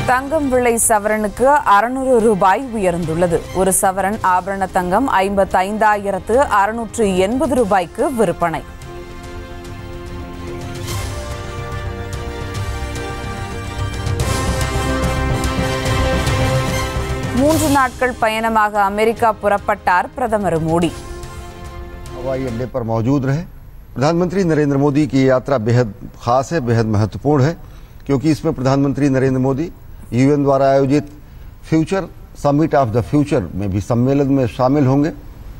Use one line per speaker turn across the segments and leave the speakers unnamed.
தங்கம் விலை சவரனுக்கு அறுநூறு ரூபாய் உயர்ந்துள்ளது ஒரு சவரன் ஆபரண தங்கம் ஐம்பத்தைந்தாயிரத்து அறுநூற்று எண்பது ரூபாய்க்கு விற்பனை மூன்று நாட்கள் பயணமாக அமெரிக்கா புறப்பட்டார் பிரதமர் மோடி
हवाई अड्डे पर मौजूद रहे प्रधानमंत्री नरेंद्र मोदी की यात्रा बेहद खास है बेहद महत्वपूर्ण है क्योंकि इसमें प्रधानमंत्री नरेंद्र मोदी यूएन द्वारा आयोजित future summit of the future में भी सम्मेलन में शामिल होंगे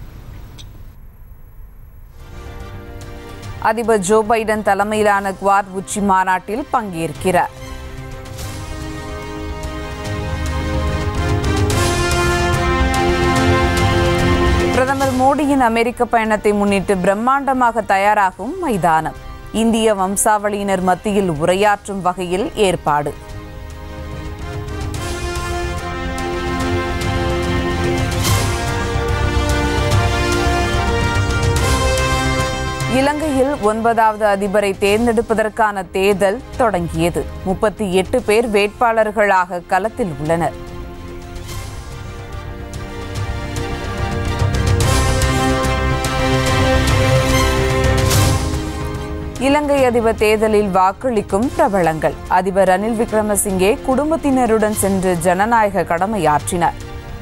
அதிபர் ஜோ பைடன் தலைமையிலான குவாட் உச்சி மாநாட்டில் பங்கேற்கிறார் பிரதமர் மோடியின் அமெரிக்க பயணத்தை முன்னிட்டு பிரம்மாண்டமாக தயாராகும் மைதானம் இந்திய வம்சாவளியினர் மத்தியில் உரையாற்றும் வகையில் ஏற்பாடு இலங்கையில் ஒன்பதாவது அதிபரை தேர்ந்தெடுப்பதற்கான தேர்தல் தொடங்கியது முப்பத்தி எட்டு பேர் வேட்பாளர்களாக களத்தில் உள்ளனர் இலங்கை அதிபர் தேர்தலில் வாக்களிக்கும் பிரபலங்கள் அதிபர் ரணில் விக்ரமசிங்கே குடும்பத்தினருடன் சென்று ஜனநாயக கடமையாற்றினார்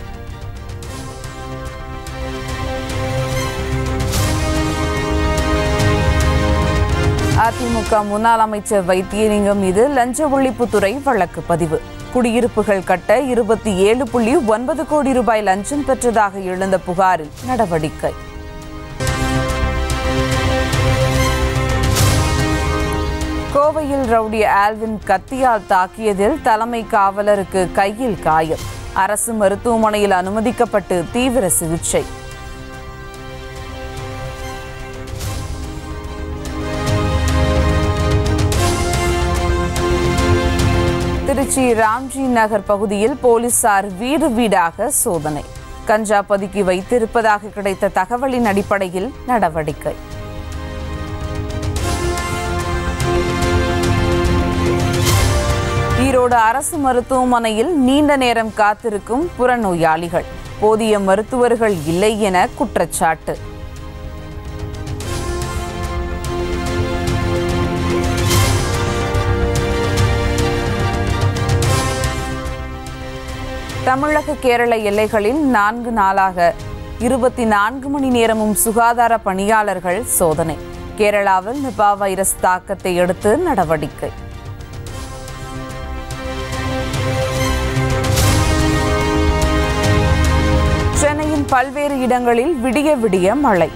அதிமுக முன்னாள் அமைச்சர் வைத்தியலிங்கம் மீது லஞ்ச ஒழிப்புத்துறை வழக்கு பதிவு குடியிருப்புகள் கட்ட இருபத்தி ஏழு புள்ளி ஒன்பது கோடி ரூபாய் லஞ்சம் பெற்றதாக எழுந்த புகாரில் நடவடிக்கை கோவையில் ரவுடி ஆல்வின் கத்தியால் தாக்கியதில் தலைமை காவலருக்கு கையில் காயம் அரசு மருத்துவமனையில் அனுமதிக்கப்பட்டு தீவிர சிகிச்சை திருச்சி ராம்ஜி நகர் பகுதியில் போலீசார் வீடு வீடாக சோதனை கஞ்சா பதுக்கி வைத்திருப்பதாக கிடைத்த தகவலின் அடிப்படையில் நடவடிக்கை ஈரோடு அரசு மருத்துவமனையில் நீண்ட நேரம் காத்திருக்கும் புறநோயாளிகள் போதிய மருத்துவர்கள் இல்லை என குற்றச்சாட்டு தமிழக கேரள எல்லைகளில் நான்கு நாளாக இருபத்தி நான்கு மணி நேரமும் சுகாதார பணியாளர்கள் சோதனை கேரளாவில் நிபா வைரஸ் தாக்கத்தை அடுத்து நடவடிக்கை சென்னையின் பல்வேறு இடங்களில் விடிய விடிய மழை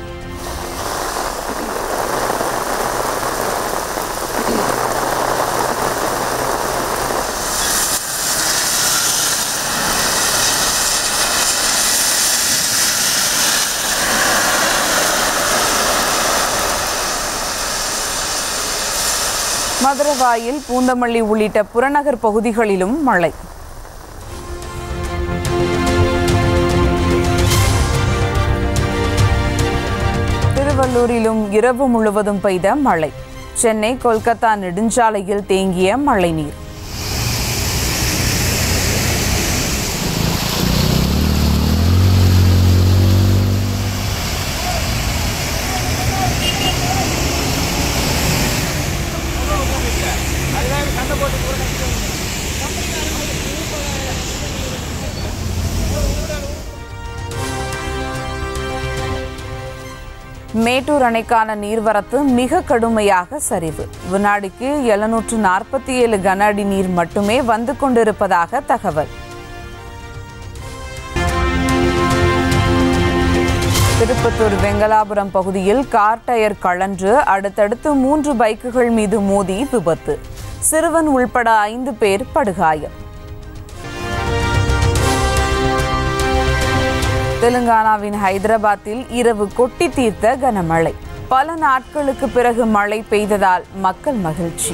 மதுரவாயில் பூந்தமல்லி உள்ளிட்ட புறநகர் பகுதிகளிலும் மழை திருவள்ளூரிலும் இரவு முழுவதும் பெய்த மழை சென்னை கொல்கத்தா நெடுஞ்சாலையில் தேங்கிய மழைநீர் மேட்டூர் அணைக்கான நீர்வரத்து மிக கடுமையாக சரிவு வினாடிக்கு எழுநூற்று நாற்பத்தி ஏழு கன அடி நீர் மட்டுமே வந்து கொண்டிருப்பதாக தகவல் திருப்பத்தூர் வெங்கலாபுரம் பகுதியில் கார் டயர் கழன்று அடுத்தடுத்து மூன்று பைக்குகள் மீது மோதி விபத்து சிறுவன் உள்பட ஐந்து பேர் படுகாயம் தெலுங்கானாவின் ஹைதராபாத்தில் இரவு கொட்டி தீர்த்த கனமழை பல நாட்களுக்கு பிறகு மழை பெய்ததால் மக்கள் மகிழ்ச்சி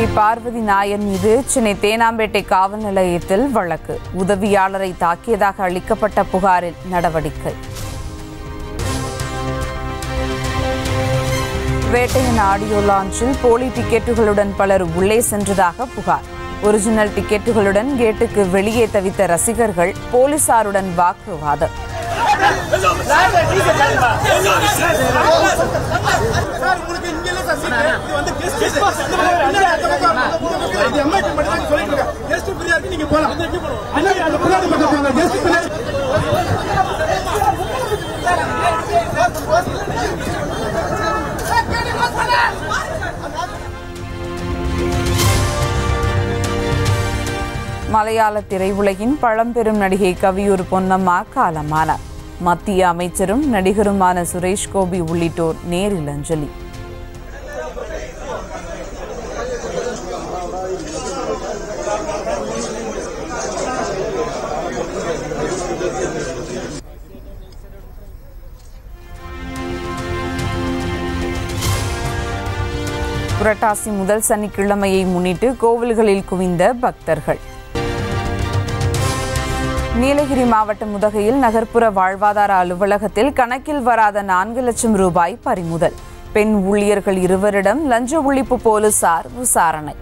பார்வதி நாயர் மீது சென்னை தேனாம்பேட்டை காவல் நிலையத்தில் வழக்கு உதவியாளரை தாக்கியதாக அளிக்கப்பட்ட புகாரில் நடவடிக்கை வேட்டையின் ஆடியோ லான்ச்சில் போலி டிக்கெட்டுகளுடன் பலர் உள்ளே சென்றதாக புகார் ஒரிஜினல் டிக்கெட்டுகளுடன் கேட்டுக்கு வெளியே தவித்த ரசிகர்கள் போலீசாருடன் வாக்குவாதம்
சார் உங்களுக்கு இங்க இல்ல சார் சீட் இது வந்து கெஸ்ட் பாஸ் அந்த மாதிரி பின்னாடி அந்த பக்கம் இது எம்ஐடி மட்டும் தான் சொல்லிட்டு இருக்கேன் கெஸ்ட் ஃப்ரீயா இருக்கு நீங்க போலாம் பின்னாடி அந்த பின்னாடி பக்கம் போங்க கெஸ்ட் பின்னாடி
மலையாள திரையுலகின் பழம்பெரும் நடிகை கவியூர் பொன்னம்மா காலமானார் மத்திய அமைச்சரும் நடிகருமான சுரேஷ் கோபி உள்ளிட்டோர் நேரில் அஞ்சலி புரட்டாசி முதல் சனிக்கிழமையை முன்னிட்டு கோவில்களில் குவிந்த பக்தர்கள் நீலகிரி மாவட்டம் உதகையில் நகர்ப்புற வாழ்வாதார அலுவலகத்தில் கணக்கில் வராத நான்கு லட்சம் ரூபாய் பறிமுதல் பெண் ஊழியர்கள் இருவரிடம் லஞ்ச ஒழிப்பு போலீசார் விசாரணை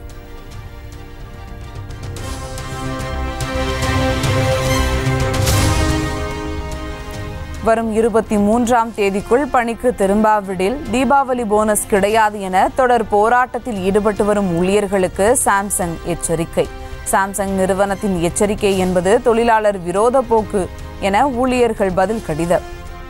வரும் இருபத்தி மூன்றாம் தேதிக்குள் பணிக்கு திரும்பாவிடில் தீபாவளி போனஸ் கிடையாது என தொடர் போராட்டத்தில் ஈடுபட்டு வரும் ஊழியர்களுக்கு சாம்சங் எச்சரிக்கை சாம்சங் நிறுவனத்தின் எச்சரிக்கை என்பது தொழிலாளர் விரோத போக்கு என ஊழியர்கள் பதில் கடிதம்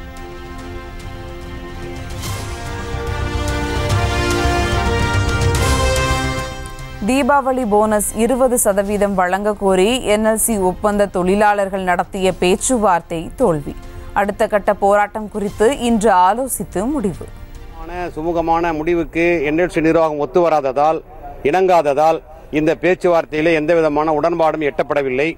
தீபாவளி போனஸ் இருபது சதவீதம் வழங்க கோரி என்எல்சி ஒப்பந்த தொழிலாளர்கள் நடத்திய பேச்சுவார்த்தை தோல்வி அடுத்த கட்ட போராட்டம் குறித்து இன்று ஆலோசித்து முடிவு
சுமூகமான சுமூகமான முடிவுக்கு என்எல்சி நிர்வாகம் ஒத்து வராததால் இணங்காததால் இந்த பேச்சுவார்த்தையிலே எந்த விதமான உடன்பாடும் எட்டப்படவில்லை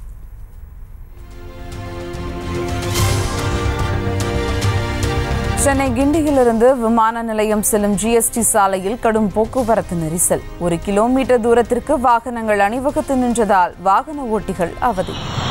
சென்னை கிண்டியிலிருந்து விமான நிலையம் செல்லும் ஜிஎஸ்டி சாலையில் கடும் போக்குவரத்து நெரிசல் ஒரு கிலோமீட்டர் தூரத்திற்கு வாகனங்கள் அணிவகுத்து நின்றதால் வாகன ஓட்டிகள் அவதி